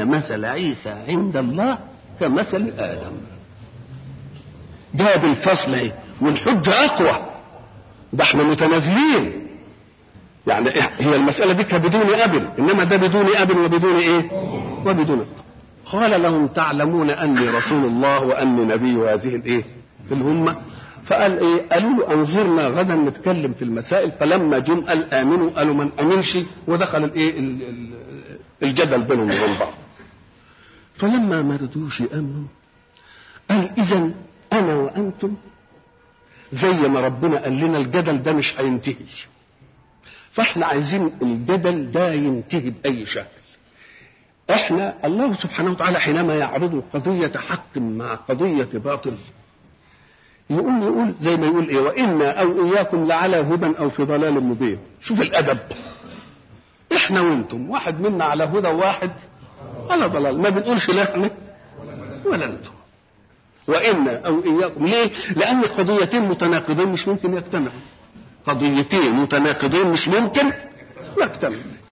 إن مثل عيسى عند الله كمثل آدم جاب الفصل ايه والحجة أقوى ده احنا متنازلين يعني هي المسألة دي بدون أب إنما ده بدون أب وبدون إيه وبدون قال لهم تعلمون أني رسول الله وأني نبي هذه الإيه الأمة فقال ايه قالوا له انظرنا غدا نتكلم في المسائل فلما جم قال امنوا قالوا من امنش ودخل الايه الجدل بينهم وبين بعض فلما ما رضوش يامنوا قال اذا انا وانتم زي ما ربنا قال لنا الجدل ده مش هينتهي فاحنا عايزين الجدل ده ينتهي باي شكل احنا الله سبحانه وتعالى حينما يعرض قضيه حق مع قضيه باطل يقول يقول زي ما يقول ايه وانا او اياكم لعلى هدى او في ضلال مبين شوف الادب احنا وانتم واحد منا على هدى وواحد على ضلال ما بنقولش لا احنا ولا انتم وانا او اياكم ليه لان قضيتين متناقضين مش ممكن يجتمعوا قضيتين متناقضين مش ممكن يجتمعوا